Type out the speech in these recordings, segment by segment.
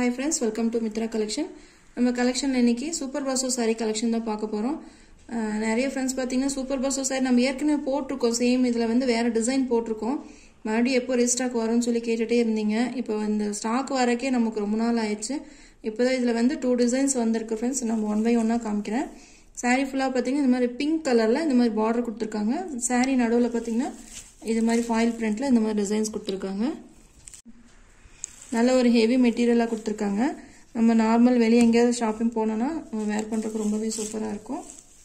Hi friends welcome to Mithra collection நம்ம collection இன்னைக்கு super பாசோ சாரி கலெக்ஷன் தான் பார்க்க போகிறோம் நிறைய ஃப்ரெண்ட்ஸ் பார்த்தீங்கன்னா சூப்பர் பாசோ சாரி நம்ம ஏற்கனவே போட்டிருக்கோம் சேம் இதில் வந்து வேறு டிசைன் போட்டிருக்கோம் மறுபடியும் எப்போ ரீஸ்டாக் வரும்னு சொல்லி கேட்டுகிட்டே இருந்தீங்க இப்போ இந்த ஸ்டாக் வரக்கே நமக்கு ரொம்ப நாள் ஆயிடுச்சு இப்போ தான் இதில் வந்து டூ டிசைன்ஸ் வந்திருக்கு ஃப்ரெண்ட்ஸ் நம்ம ஒன் பை ஒன்னாக காமிக்கிறேன் சாரீ ஃபுல்லாக பார்த்தீங்கன்னா இந்த மாதிரி பிங்க் கலரில் இந்த மாதிரி பார்டர் கொடுத்துருக்காங்க சாரீ நடுவில் பார்த்தீங்கன்னா இது மாதிரி ஃபாயில் பிரிண்ட்டில் இந்த மாதிரி டிசைன்ஸ் கொடுத்துருக்காங்க நல்ல ஒரு ஹெவி மெட்டீரியலாக கொடுத்துருக்காங்க நம்ம நார்மல் வெளியே எங்கேயாவது ஷாப்பிங் போனோன்னா வேர் பண்ணுறதுக்கு ரொம்பவே சூப்பராக இருக்கும்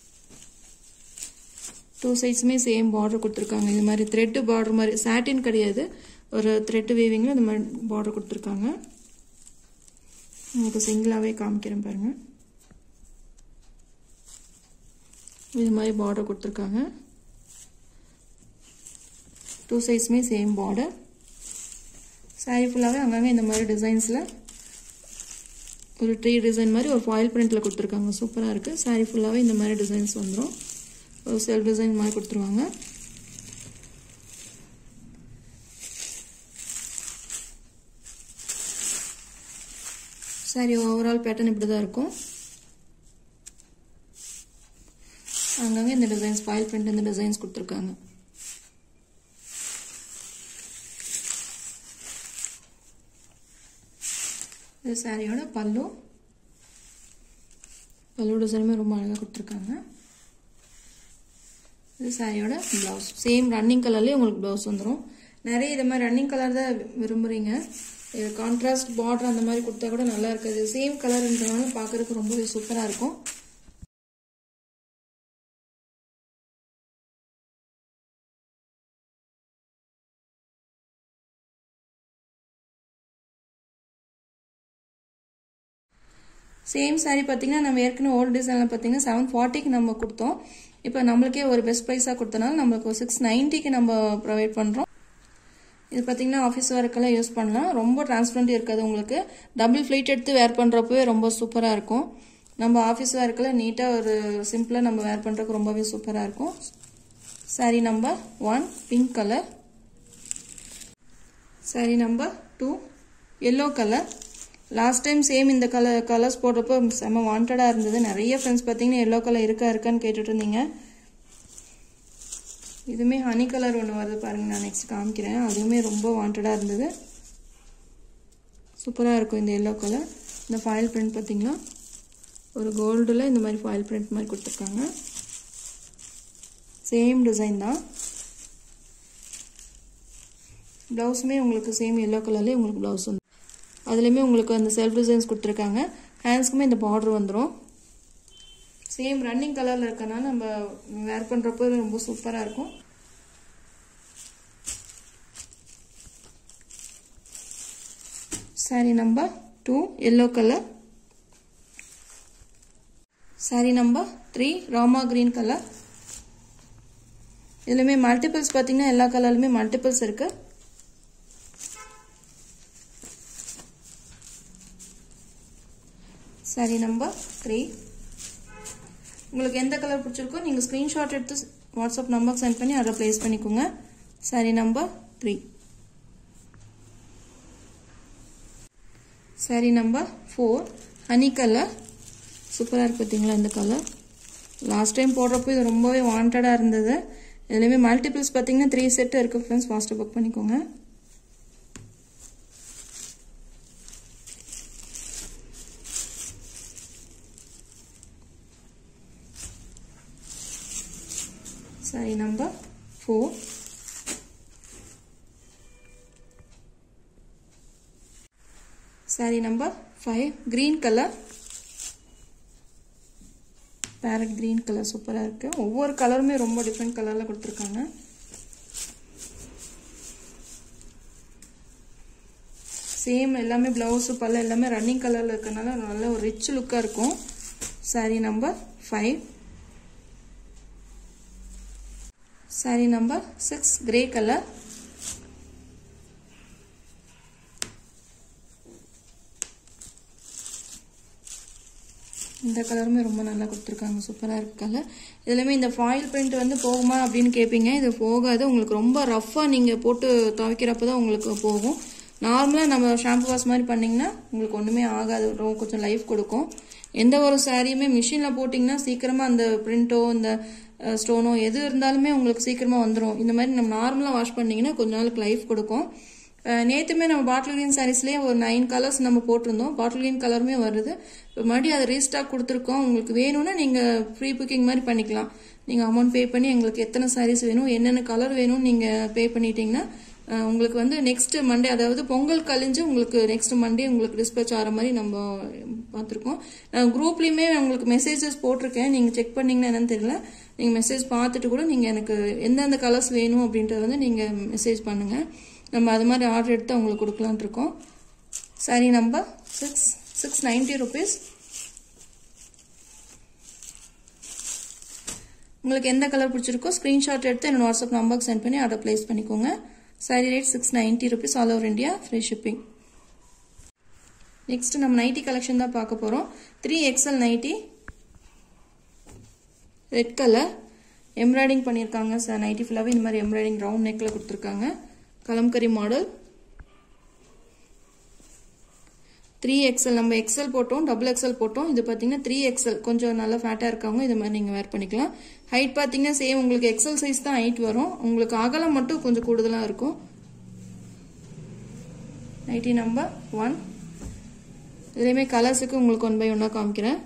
டூ சைட்ஸுமே சேம் பார்டர் கொடுத்துருக்காங்க இது மாதிரி த்ரெட்டு பார்டர் மாதிரி சாட்டின் கிடையாது ஒரு த்ரெட்டு வீவிங்கில் இந்த மாதிரி பார்டர் கொடுத்துருக்காங்க உங்களுக்கு சிங்கிளாகவே காமிக்கிறேன் பாருங்கள் இது மாதிரி பார்டர் கொடுத்துருக்காங்க டூ சைஸுமே சேம் பார்டர் சாரீ ஃபுல்லாகவே அங்கங்கே இந்த மாதிரி டிசைன்ஸில் ஒரு ட்ரீ டிசைன் மாதிரி ஒரு ஃபாயில் பிரிண்டில் கொடுத்துருக்காங்க சூப்பராக இருக்குது சாரீ ஃபுல்லாகவே இந்த மாதிரி டிசைன்ஸ் வந்துடும் ஒரு செல்ஃப் டிசைன் மாதிரி கொடுத்துருவாங்க சாரி ஓவரால் பேட்டர்ன் இப்படி தான் இருக்கும் அங்கங்கே இந்த டிசைன்ஸ் ஃபாயில் பிரிண்ட் இந்த டிசைன்ஸ் கொடுத்துருக்காங்க இது சாரியோட பல்லு பல்லு டிசைனுமே ரொம்ப அழகாக கொடுத்துருக்காங்க இது சாரியோட ப்ளவுஸ் சேம் ரன்னிங் கலர்லேயே உங்களுக்கு ப்ளவுஸ் வந்துடும் நிறைய இது மாதிரி ரன்னிங் கலர் தான் விரும்புகிறீங்க இது கான்ட்ராஸ்ட் பார்டர் அந்த மாதிரி கொடுத்தா கூட நல்லா இருக்காது சேம் கலர்ன்றனால பார்க்குறதுக்கு ரொம்பவே சூப்பராக இருக்கும் சேம் சாரீ பார்த்தீங்கன்னா நம்ம ஏற்கனவே ஓல்டு டிசைனில் பார்த்தீங்கன்னா செவன் ஃபார்ட்டிக்கு நம்ம கொடுத்தோம் இப்போ நம்மளுக்கே ஒரு பெஸ்ட் ப்ரைஸாக கொடுத்தனால நம்மளுக்கு ஒரு சிக்ஸ் நைன்ட்டிக்கு நம்ம ப்ரொவைட் பண்ணுறோம் இது பார்த்தீங்கன்னா ஆஃபீஸ் ஒர்க்கெல்லாம் யூஸ் பண்ணலாம் ரொம்ப டிரான்ஸ்பரண்ட் இருக்காது உங்களுக்கு டபுள் ஃப்ளைட் எடுத்து வேர் பண்ணுறப்பவே ரொம்ப சூப்பராக இருக்கும் நம்ம ஆஃபீஸ் ஒர்க்கில் நீட்டாக ஒரு சிம்பிளாக நம்ம வேர் பண்ணுறதுக்கு ரொம்பவே சூப்பராக இருக்கும் sari number one pink colour sari number two yellow colour last time same இந்த கலர் கலர்ஸ் போடுறப்போ செம்ம வாண்டடாக இருந்தது நிறைய ஃப்ரெண்ட்ஸ் பார்த்தீங்கன்னா எல்லோ கலர் இருக்கா இருக்கான்னு கேட்டுட்டு இருந்தீங்க இதுவுமே ஹனி கலர் ஒன்று வருது பாருங்கள் நான் நெக்ஸ்ட் காமிக்கிறேன் அதுவுமே ரொம்ப வாண்டடாக இருந்தது சூப்பராக இருக்கும் இந்த எல்லோ கலர் இந்த ஃபாயில் பிரிண்ட் பார்த்தீங்களா ஒரு கோல்டில் இந்த மாதிரி ஃபாயில் பிரிண்ட் மாதிரி கொடுத்துருக்காங்க சேம் டிசைன் தான் ப்ளவுஸுமே உங்களுக்கு சேம் எல்லோ கலர்லேயே உங்களுக்கு ப்ளவுஸ் வந்து அதுலேயுமே உங்களுக்கு அந்த செல்ஃப் டிசைன்ஸ் கொடுத்துருக்காங்க ஹேண்ட்ஸ்க்குமே இந்த பார்டர் வந்துடும் சேம் ரன்னிங் கலரில் இருக்கனால நம்ம வேர் பண்ணுறப்போ ரொம்ப சூப்பராக இருக்கும் sari number two yellow colour sari number three Rama green colour இதுலையுமே மல்டிபிள்ஸ் பார்த்தீங்கன்னா எல்லா கலர்லையுமே மல்டிபிள்ஸ் இருக்குது சாரி நம்பர் த்ரீ உங்களுக்கு எந்த கலர் பிடிச்சிருக்கோ நீங்கள் ஸ்க்ரீன்ஷாட் எடுத்து வாட்ஸ்அப் நம்பருக்கு சென்ட் பண்ணி அதில் ப்ளேஸ் பண்ணிக்கோங்க sari number three sari number four honey colour சூப்பராக இருக்கு பார்த்தீங்களா இந்த கலர் லாஸ்ட் டைம் போடுறப்போ இது ரொம்பவே வாண்டடாக இருந்தது இதுலேயுமே மல்டிபிள்ஸ் பார்த்தீங்கன்னா த்ரீ செட்டு இருக்குது ஃப்ரெண்ட்ஸ் ஃபாஸ்ட்டாக புக் பண்ணிக்கோங்க Sorry, number 4. Saree number 5. Green color. Parrot green colour சூப்பராக இருக்குது ஒவ்வொரு கலருமே ரொம்ப டிஃப்ரெண்ட் கலரில் கொடுத்துருக்காங்க சேம் எல்லாமே ப்ளவுஸு பல்ல எல்லாமே ரன்னிங் கலரில் இருக்கனால நல்ல ஒரு ரிச் லுக்காக இருக்கும் sari number five sari number six grey colour இந்த கலருமே ரொம்ப நல்லா கொடுத்துருக்காங்க சூப்பராக இருக்கு கலர் இதுலையுமே இந்த ஃபாயில் பிரிண்ட் வந்து போகுமா அப்படின்னு கேட்பீங்க இது போகாது உங்களுக்கு ரொம்ப ரஃப்பாக நீங்கள் போட்டு துவைக்கிறப்ப தான் உங்களுக்கு போகும் நார்மலாக நம்ம ஷாம்பு வாஷ் மாதிரி பண்ணிங்கன்னா உங்களுக்கு ஒன்றுமே ஆகாது ரொம்ப கொஞ்சம் லைஃப் கொடுக்கும் எந்த ஒரு சாரியுமே மிஷினில் போட்டிங்கன்னா சீக்கிரமாக அந்த பிரிண்ட்டோ இந்த ஸ்டோனோ எது இருந்தாலுமே உங்களுக்கு சீக்கிரமாக வந்துடும் இந்த மாதிரி நம்ம நார்மலாக வாஷ் பண்ணிங்கன்னா கொஞ்ச நாளுக்கு லைஃப் கொடுக்கும் நேற்றுமே நம்ம பாட்டில் கிரீன் சாரீஸ்லேயே ஒரு நைன் கலர்ஸ் நம்ம போட்டிருந்தோம் பாட்டில் கிரீன் கலருமே வருது இப்போ மறுபடியும் அதை ரீஸ்டாக் கொடுத்துருக்கோம் உங்களுக்கு வேணும்னா நீங்கள் ப்ரீ புக்கிங் மாதிரி பண்ணிக்கலாம் நீங்கள் அமௌண்ட் பே பண்ணி எங்களுக்கு எத்தனை சாரீஸ் வேணும் என்னென்ன கலர் வேணும்னு நீங்கள் பே பண்ணிட்டீங்கன்னா உங்களுக்கு வந்து நெக்ஸ்ட் மண்டே அதாவது பொங்கல் கழிஞ்சு உங்களுக்கு நெக்ஸ்ட் மண்டே உங்களுக்கு டிஸ்பேச் ஆகிற மாதிரி நம்ம பார்த்துருக்கோம் நான் குரூப்லேயுமே உங்களுக்கு மெசேஜஸ் போட்டிருக்கேன் நீங்கள் செக் பண்ணீங்கன்னா என்னன்னு தெரியல நீங்கள் மெசேஜ் பார்த்துட்டு கூட நீங்கள் எனக்கு எந்தெந்த கலர்ஸ் வேணும் அப்படின்றத வந்து நீங்கள் மெசேஜ் பண்ணுங்கள் நம்ம அது மாதிரி ஆர்டர் எடுத்து அவங்களுக்கு கொடுக்கலான் இருக்கோம் sari number six six ninety rupees உங்களுக்கு எந்த கலர் பிடிச்சிருக்கோ ஸ்க்ரீன்ஷாட் எடுத்து என்னோட வாட்ஸ்அப் நம்பருக்கு சென்ட் பண்ணி ஆர்டர் பிளேஸ் பண்ணிக்கோங்க sari rate six ninety rupees all over India free shipping next நம்ம நைட்டி கலெக்ஷன் தான் பார்க்க போகிறோம் three XL nighty red colour embroidering பண்ணியிருக்காங்க சார் நைட்டி ஃபுல்லாகவே இந்த மாதிரி எம்ப்ராய்டிங் ரவுண்ட் நெக்கில் கொடுத்துருக்காங்க கலம்கரி மாடல் த்ரீ எக்ஸல் நம்ம எக்ஸல் போட்டோம் டபுள் எக்ஸல் போட்டோம் இது பார்த்தீங்கன்னா த்ரீ எக்ஸல் கொஞ்சம் நல்லா ஃபேட்டாக இருக்கவங்க இது மாதிரி நீங்கள் வேர் பண்ணிக்கலாம் ஹைட் பார்த்தீங்கன்னா சேம் உங்களுக்கு எக்ஸல் சைஸ் தான் ஹைட் வரும் உங்களுக்கு அகலம் மட்டும் கொஞ்சம் கூடுதலாக இருக்கும் நைட்டி நம்பர் ஒன் இதுலேயுமே கலர்ஸுக்கு உங்களுக்கு ஒன் பை ஒன்னாக காமிக்கிறேன்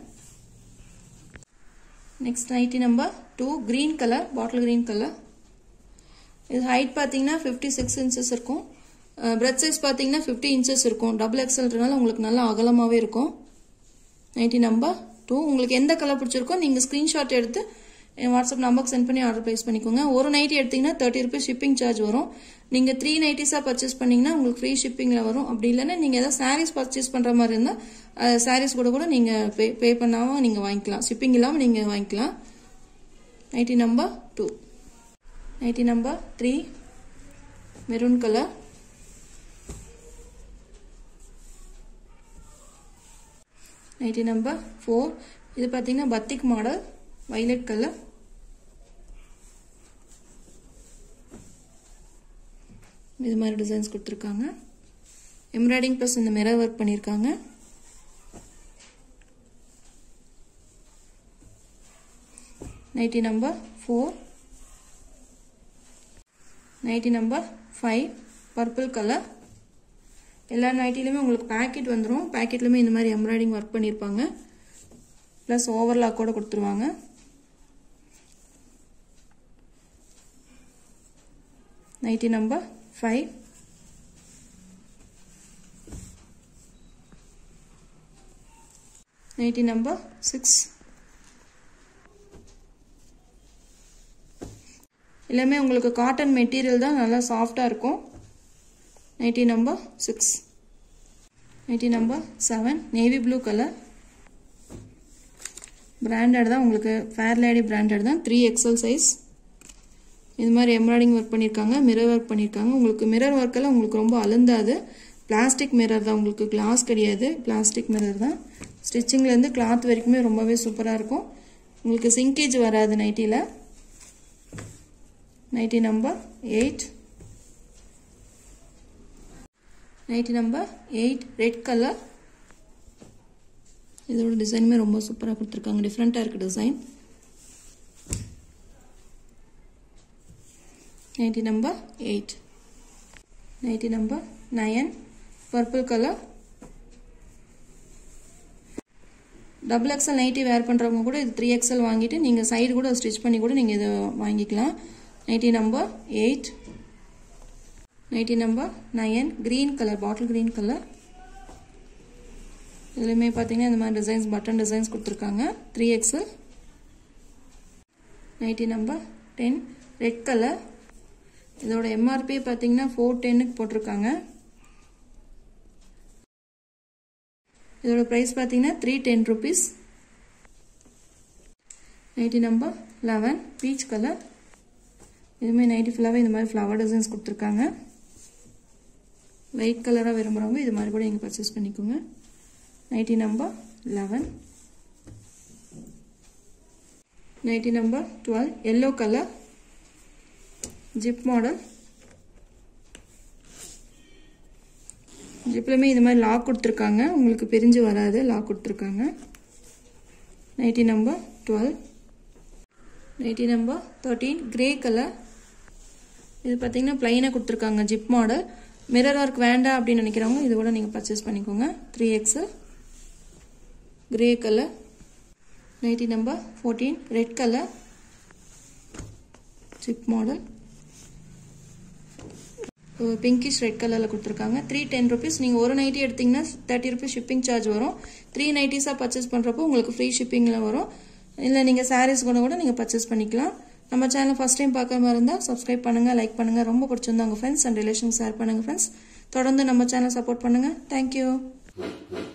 next nighty number two green colour bottle green colour இது ஹைட் பார்த்தீங்கன்னா ஃபிஃப்டி சிக்ஸ் இன்ச்சஸ் இருக்கும் பிரெத் சைஸ் பார்த்தீங்கன்னா ஃபிஃப்டி இன்ச்சஸ் இருக்கும் டபுள் எக்ஸல்ன்றனால உங்களுக்கு நல்லா அகலமாகவே இருக்கும் நைட்டி நம்பர் டூ உங்களுக்கு எந்த கலர் பிடிச்சிருக்கோ நீங்கள் ஸ்க்ரீன்ஷாட் எடுத்து என் வாட்ஸ்அப் நம்பருக்கு சென்ட் பண்ணி ஆர்டர் ப்ளேஸ் பண்ணிக்கோங்க ஒரு நைட்டி எடுத்தீங்கன்னா தேர்ட்டி ருபீஸ் ஷிப்பிங் சார்ஜ் வரும் நீங்கள் த்ரீ நைட்டிஸாக பர்ச்சேஸ் பண்ணிங்கன்னா உங்களுக்கு ஃப்ரீ ஷிப்பிங்கில் வரும் அப்படி இல்லைன்னா நீங்கள் எதாவது சாரீஸ் பர்ச்சேஸ் பண்ணுற மாதிரி இருந்தால் சாரீஸ் கூட கூட நீங்கள் பே பே பண்ணாமல் நீங்கள் வாங்கிக்கலாம் ஷிப்பிங் இல்லாமல் நீங்கள் வாங்கிக்கலாம் nighty number two nighty number three maroon colour nighty number four இது பார்த்தீங்கன்னா பத்திக் மாடல் வைலட் கலர் இது மாதிரி டிசைன்ஸ் கொடுத்துருக்காங்க எம்ப்ராய்டிங் ப்ளஸ் இந்த மிரர் ஒர்க் பண்ணியிருக்காங்க nighty number four nighty number five purple colour எல்லா நைட்டிலையுமே உங்களுக்கு பேக்கெட் வந்துடும் பேக்கெட்லையுமே இந்த மாதிரி எம்ப்ராய்டிங் ஒர்க் பண்ணியிருப்பாங்க ப்ளஸ் ஓவர்லாக் கூட கொடுத்துருவாங்க nighty number five nighty number six எல்லாமே உங்களுக்கு காட்டன் மெட்டீரியல் தான் நல்லா சாஃப்டாக இருக்கும் nighty number six nighty number seven navy blue colour branded தான் உங்களுக்கு ஃபேர் லேடி பிராண்டட் தான் த்ரீ எக்ஸல் சைஸ் இது மாதிரி எம்ப்ராய்டிங் ஒர்க் பண்ணியிருக்காங்க மிரர் ஒர்க் பண்ணியிருக்காங்க உங்களுக்கு மிரர் ஒர்க்கெல்லாம் உங்களுக்கு ரொம்ப அழுந்தாது பிளாஸ்டிக் மிரர் தான் உங்களுக்கு கிளாஸ் கிடையாது பிளாஸ்டிக் மிரர் தான் ஸ்டிச்சிங்லேருந்து கிளாத் வரைக்குமே ரொம்பவே சூப்பராக இருக்கும் உங்களுக்கு சிங்கேஜ் வராது நைட்டியில் nighty number eight nighty number eight red colour இதோட டிசைனுமே ரொம்ப சூப்பராக கொடுத்துருக்காங்க டிஃப்ரெண்ட்டாக இருக்குது design nighty number eight nighty number nine purple colour double XL nighty wear பண்ணுறவங்க கூட இது த்ரீ எக்ஸல் வாங்கிட்டு நீங்கள் சைடு கூட ஸ்டிச் பண்ணி கூட நீங்கள் இதை வாங்கிக்கலாம் nighty number eight nighty number nine green colour bottle green colour இதுலையுமே பார்த்தீங்கன்னா இந்த மாதிரி டிசைன்ஸ் பட்டன் டிசைன்ஸ் கொடுத்துருக்காங்க three XL nighty number ten red colour இதோட எம்ஆர்பி பார்த்தீங்கன்னா ஃபோர் டென்னுக்கு போட்டிருக்காங்க இதோட ப்ரைஸ் பார்த்தீங்கன்னா three ten rupees nighty number eleven peach colour இதுவுமே நைட்டி ஃபுல்லாகவே இந்த மாதிரி ஃப்ளவர் டிசைன்ஸ் கொடுத்துருக்காங்க லைட் கலராக விரும்புகிறவங்க இது மாதிரி கூட நீங்கள் பர்ச்சேஸ் பண்ணிக்கோங்க nighty number eleven nighty number twelve yellow colour zip model ஜிப்லையுமே இது மாதிரி லாக் கொடுத்துருக்காங்க உங்களுக்கு பிரிஞ்சு வராது லாக் கொடுத்துருக்காங்க nighty number twelve nighty number thirteen grey colour இது பார்த்தீங்கன்னா ப்ளைனாக கொடுத்துருக்காங்க ஜிப் மாடல் மிரர் ஒர்க் வேண்டாம் அப்படின்னு நினைக்கிறவங்க இது கூட நீங்கள் பர்ச்சேஸ் பண்ணிக்கோங்க three X grey colour nighty number fourteen red colour zip model pinkish red கலரில் கொடுத்துருக்காங்க த்ரீ டென் ருபீஸ் நீங்கள் ஒரு நைட்டி எடுத்தீங்கன்னா தேர்ட்டி ருபீஸ் ஷிப்பிங் சார்ஜ் வரும் த்ரீ நைட்டிஸாக பர்ச்சேஸ் பண்ணுறப்போ உங்களுக்கு ஃப்ரீ ஷிப்பிங்கில் வரும் இல்லை நீங்கள் சாரீஸ் கூட கூட நீங்கள் பர்ச்சேஸ் பண்ணிக்கலாம் நம்ம சேனல் ஃபஸ்ட் டைம் பார்க்குற மாதிரி இருந்தால் சப்ஸ்கிரைப் பண்ணுங்கள் லைக் பண்ணுங்கள் ரொம்ப பிடிச்சிருந்தா உங்கள் ஃப்ரெண்ட்ஸ் அண்ட் ரிலேஷன் ஷேர் பண்ணுங்கள் ஃப்ரெண்ட்ஸ் தொடர்ந்து நம்ம சேனல் சப்போர்ட் பண்ணுங்கள் தேங்க்யூ